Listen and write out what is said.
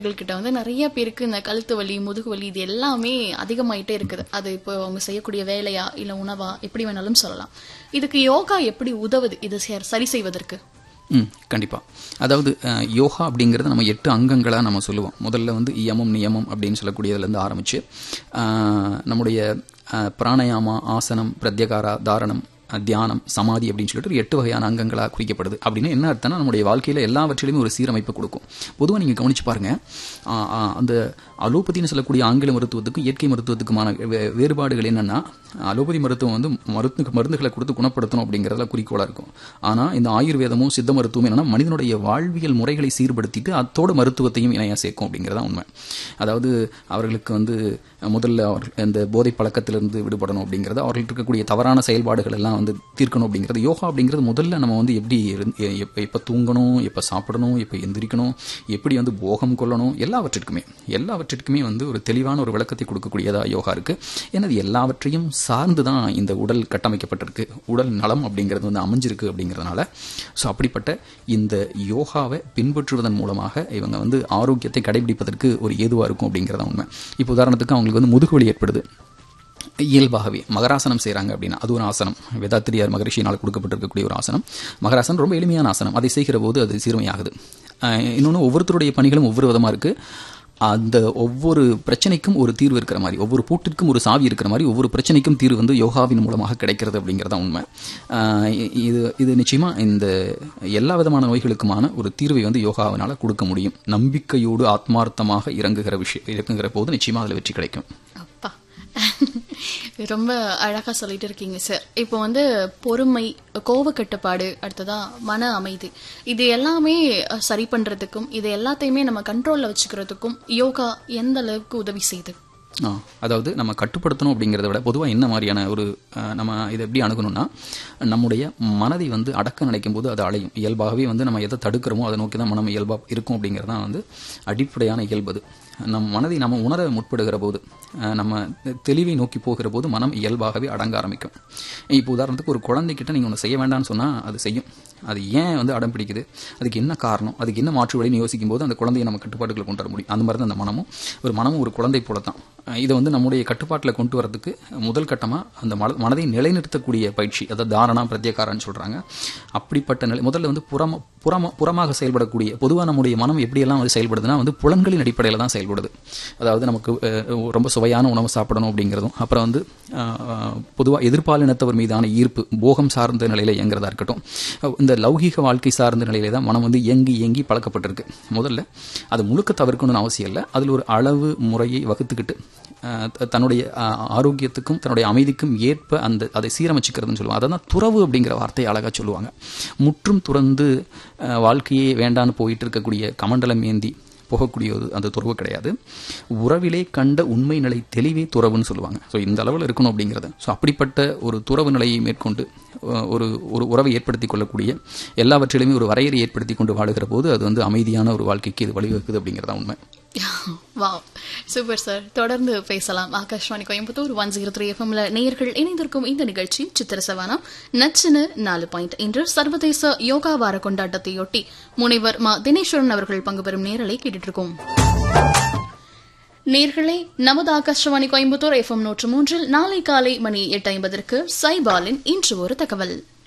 கிட்ட வந்து நிறைய பேருக்கு இந்த கழுத்து வலி முதுகு வலி இது எல்லாமே அதிகமாயிட்டே இருக்குது அது இப்போ அவங்க செய்யக்கூடிய வேலையா இல்ல உணவா எப்படி வேணாலும் சொல்லலாம் இதுக்கு யோகா எப்படி உதவுது இது சரி- சரி செய்வதற்கு ம் கண்டிப்பாக அதாவது அஹ், யோகா அப்படிங்கிறது நம்ம எட்டு அங்கங்களாக நம்ம சொல்லுவோம் முதல்ல வந்து இயமம் நியமம் அப்படின்னு சொல்லக்கூடியதுலேருந்து ஆரம்பித்து நம்முடைய அஹ், பிராணயாமா ஆசனம் பிரத்யகாரா தாரணம் அஹ், தியானம் சமாதி அப்படின்னு சொல்லிட்டு ஒரு எட்டு வகையான அங்கங்களாக குறிக்கப்படுது அப்படின்னு என்ன அர்த்தம்னா நம்முடைய வாழ்க்கையில் எல்லாவற்றிலுமே ஒரு சீரமைப்பு கொடுக்கும் பொதுவாக நீங்கள் கவனிச்சு பாருங்க ஆஹ், ஆஹ், அந்த அலோபதினு சொல்லக்கூடிய ஆங்கில மருத்துவத்துக்கும் இயற்கை மருத்துவத்துக்குமான வே- வேறுபாடுகள் என்னன்னா அலோபதி மருத்துவம் வந்து மருந்து மருந்துகளை கொடுத்து குணப்படுத்தணும் அப்படிங்கிறதுல குறிக்கோளாக இருக்கும் ஆனால் இந்த ஆயுர்வேதமும் சித்த மருத்துவம் என்னன்னா மனிதனுடைய வாழ்வியல் முறைகளை சீர்படுத்திட்டு அத்தோட மருத்துவத்தையும் இணையாக சேர்க்கும் அப்படிங்கிறதா உண்மை அதாவது அவர்களுக்கு வந்து முதல்ல அவர் இந்த போதை பழக்கத்திலிருந்து விடுபடணும் அப்படிங்கிறது அவர்களுக்கு இருக்கக்கூடிய தவறான செயல்பாடுகள் எல்லாம் வந்து தீர்க்கணும் அப்படிங்கிறது யோகா அப்படிங்கிறது முதல்ல நம்ம வந்து எப்படி இருந்து- எ- எப்ப எப்போ தூங்கணும் எப்போ சாப்பிடணும் எப்போ எந்திரிக்கணும் எப்படி வந்து போகம் கொள்ளணும் எல்லாவற்றிற்குமே எல்லாவற்றிற்குமே வந்து ஒரு தெளிவான ஒரு விளக்கத்தை கொடுக்கக்கூடியதா யோகா இருக்கு ஏன்னா இது எல்லாவற்றையும் சார்ந்து தான் இந்த உடல் கட்டமைக்கப்பட்டிருக்கு உடல் நலம் அப்படிங்கிறது வந்து அமைஞ்சிருக்கு அப்படிங்கிறதுனால ஸோ அப்படிப்பட்ட இந்த யோகாவை பின்பற்றுவதன் மூலமாக இவங்க வந்து ஆரோக்கியத்தை கடைபிடிப்பதற்கு ஒரு ஏதுவாக இருக்கும் அப்படிங்கிறதா உண்மை இப்போ உதாரணத்துக்கு அவங்களுக்கு வந்து முதுகுவலி ஏற்படுது இயல்பாகவே மகராசனம் செய்கிறாங்க அப்படின்னா அது ஒரு ஆசனம் வேதாத்திரியார் மகரிஷியினால் கொடுக்கப்பட்டிருக்கக்கூடிய ஒரு ஆசனம் மகராசனம் ரொம்ப எளிமையான ஆசனம் அதை செய்கிற போது அது சீர்மையாகுது இன்னொன்று ஒவ்வொருத்தருடைய பணிகளும் ஒவ்வொரு விதமாக இருக்குது அந்த ஒவ்வொரு பிரச்சனைக்கும் ஒரு தீர்வு இருக்கிற மாதிரி ஒவ்வொரு பூட்டிற்கும் ஒரு சாவி இருக்கிற மாதிரி ஒவ்வொரு பிரச்சனைக்கும் தீர்வு வந்து யோகாவின் மூலமாக கிடைக்கிறது அப்படிங்கிறதா உண்மை ஆஹ் இ- இது இது நிச்சயமாக இந்த எல்லா விதமான நோய்களுக்குமான ஒரு தீர்வை வந்து யோகாவினால் கொடுக்க முடியும் நம்பிக்கையோடு ஆத்மார்த்தமாக இறங்குகிற விஷயம் இறங்குகிற போது நிச்சயமாக அதில் வெற்றி கிடைக்கும் அப்பா ரொம்ப அழகா சொல்லிட்டு இருக்கீங்க சார் இப்போ வந்து பொறுமை கோவ கட்டுப்பாடு அடுத்ததா மன அமைதி இது எல்லாமே அஹ், சரி பண்றதுக்கும் இது எல்லாத்தையுமே நம்ம கண்ட்ரோல்ல வச்சுக்கிறதுக்கும் யோகா எந்த அளவுக்கு உதவி செய்யுது ஆ, அதாவது நம்ம கட்டுப்படுத்தணும் அப்படிங்கிறத விட பொதுவாக என்ன மாதிரியான ஒரு அஹ், நம்ம இதை எப்படி அணுகணும்னா நம்முடைய மனதை வந்து அடக்க நினைக்கும் போது அது அலையும் இயல்பாகவே வந்து நம்ம எதை தடுக்கிறோமோ அதை நோக்கி தான் மனம் இயல்பாக இருக்கும் அப்படிங்கிறது தான் வந்து அடிப்படையான இயல்பது நம் மனதை நம்ம உணர முற்படுகிற போது அஹ், நம்ம தெளிவை நோக்கி போகிற போது மனம் இயல்பாகவே அடங்க ஆரம்பிக்கும் இப்போ உதாரணத்துக்கு ஒரு குழந்தைகிட்ட நீங்கள் ஒன்று செய்ய வேண்டாம்னு சொன்னால் அது செய்யும் அது ஏன் வந்து அடம் பிடிக்குது அதுக்கு என்ன காரணம் அதுக்கு என்ன மாற்று வழின்னு யோசிக்கும் போது அந்த குழந்தையை நம்ம கட்டுப்பாட்டுக்குள்ள கொண்டு வர முடியும் அந்த மாதிரி தான் அந்த மனமும் ஒரு மனமும் ஒரு குழந்தை போல தான் அஹ் இதை வந்து நம்முடைய கட்டுப்பாட்டில் கொண்டு வரதுக்கு முதல் கட்டமாக அந்த மன மனதை நிலைநிறுத்தக்கூடிய பயிற்சி அதாவது தாரணா பிரத்யேகாரன்னு சொல்கிறாங்க அப்படிப்பட்ட நிலை முதல்ல வந்து புறம புறம புறமாக செயல்படக்கூடிய பொதுவாக நம்முடைய மனம் எப்படியெல்லாம் வந்து செயல்படுதுன்னா வந்து புலன்களின் அடிப்படையில் தான் செயல்படுது அதாவது நமக்கு அஹ், ரொம்ப சுவையான உணவு சாப்பிடணும் அப்படிங்கிறதும் அப்புறம் வந்து பொதுவாக எதிர்பாலினத்தவர் மீதான ஈர்ப்பு போகம் சார்ந்த நிலையில இயங்குறதா இருக்கட்டும் அஹ், இந்த லௌகீக வாழ்க்கை சார்ந்த நிலையில தான் மனம் வந்து இயங்கி இயங்கி பழக்கப்பட்டிருக்கு முதல்ல அது முழுக்க தவிர்க்கணும்னு அவசியம் இல்லை அதில் ஒரு அளவு முறையை வகுத்துக்கிட்டு அஹ், த- தன்னுடைய அஹ், ஆரோக்கியத்துக்கும் தன்னுடைய அமைதிக்கும் ஏற்ப அந்த அதை சீரமைச்சுக்கிறதுன்னு சொல்லுவாங்க அதான் துறவு அப்படிங்கிற வார்த்தையை அழகாக சொல்லுவாங்க முற்றும் துறந்து அஹ், வாழ்க்கையே வேண்டான்னு போயிட்டு இருக்கக்கூடிய கமண்டலம் ஏந்தி போகக்கூடியது அந்த துறவு கிடையாது உறவிலே கண்ட உண்மை நிலை தெளிவே துறவுன்னு சொல்லுவாங்க ஸோ இந்த அளவில் இருக்கணும் அப்படிங்கிறது ஸோ அப்படிப்பட்ட ஒரு துறவு நிலையை மேற்கொண்டு அஹ், ஒரு ஒரு உறவை ஏற்படுத்தி கொள்ளக்கூடிய எல்லாவற்றிலுமே ஒரு வரையறை ஏற்படுத்தி கொண்டு வாழுகிற போது அது வந்து அமைதியான ஒரு வாழ்க்கைக்கு இது வழிவகுக்குது அப்படிங்கிறதா உண்மை வாவ் சூப்பர் சார் தொடர்ந்து பேசலாம் Akashvani Coimbatore one zero three எஃப்எம்ல நேயர்கள் இணைந்திருக்கும் இந்த நிகழ்ச்சி சித்திர சவானம் நச்சின நாலு பாயிண்ட் இன்று சர்வதேச யோகா வார கொண்டாட்டத்தையொட்டி முனைவர் மா தினேஸ்வரன் அவர்கள் பங்கு பெறும் நேரலை கேட்டுட்டு இருக்கோம் நேர்களே நமது ஆகாஷ்வாணி கோயம்புத்தூர் எஃப்எம் நூற்று மூன்றில் நாளை காலை மணி எட்டு ஐம்பதற்கு சைபாலின் இன்று ஒரு தகவல்